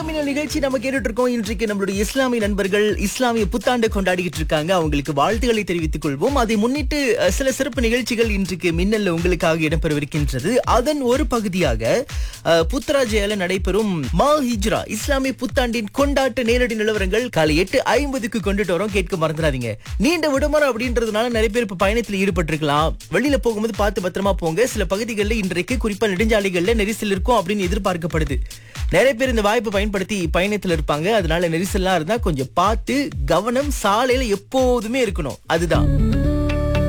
வணக்கம் இந்த நிகழ்ச்சி நம்ம கேட்டுட்டு இருக்கோம் இன்றைக்கு நம்மளுடைய இஸ்லாமிய நண்பர்கள் இஸ்லாமிய புத்தாண்டு கொண்டாடிக்கிட்டு இருக்காங்க அவங்களுக்கு வாழ்த்துக்களை தெரிவித்துக் கொள்வோம் அதை முன்னிட்டு அஹ், சில சிறப்பு நிகழ்ச்சிகள் இன்றைக்கு மின்னல்ல உங்களுக்காக இடம்பெறவிருக்கின்றது அதன் ஒரு பகுதியாக அஹ், புத்ராஜயால நடைபெறும் மா ஹிஜ்ரா இஸ்லாமிய புத்தாண்டின் கொண்டாட்ட நேரடி நிலவரங்கள் காலை எட்டு ஐம்பதுக்கு கொண்டுட்டு வரோம் கேட்க மறந்துடாதீங்க நீண்ட விடுமுறை அப்படின்றதுனால நிறைய பேர் இப்ப பயணத்தில் ஈடுபட்டிருக்கலாம் வெளியில போகும்போது பார்த்து பத்திரமா போங்க சில பகுதிகளில் இன்றைக்கு குறிப்பா நெடுஞ்சாலைகள்ல நெரிசல் இருக்கும் அப்படின்னு எதிர்பார்க்கப்படுது நிறைய பேர் இந்த வாய்ப்பை பயன்படுத்தி பயணத்துல இருப்பாங்க அதனால நெரிசல்லாம் இருந்தா கொஞ்சம் பார்த்து கவனம் சாலையில எப்போதுமே இருக்கணும் அதுதான்